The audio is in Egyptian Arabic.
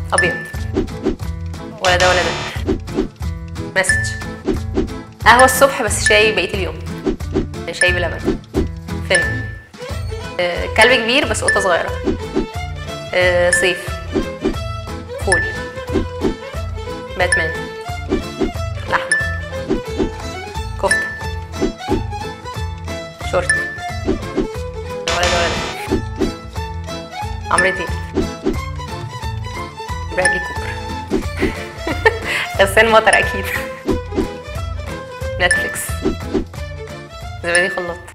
ابيض ولا ده ولا ده مسج قهوه الصبح بس شاي بقيه اليوم شاي بلبن فيلم آه، كلب كبير بس قطه صغيره آه، صيف فول باتمان لحمه كفته شورت ولا ده ولا ده عمرو دياب برادلي كوبر غسان مطر اكيد نتفليكس زبادي خلاط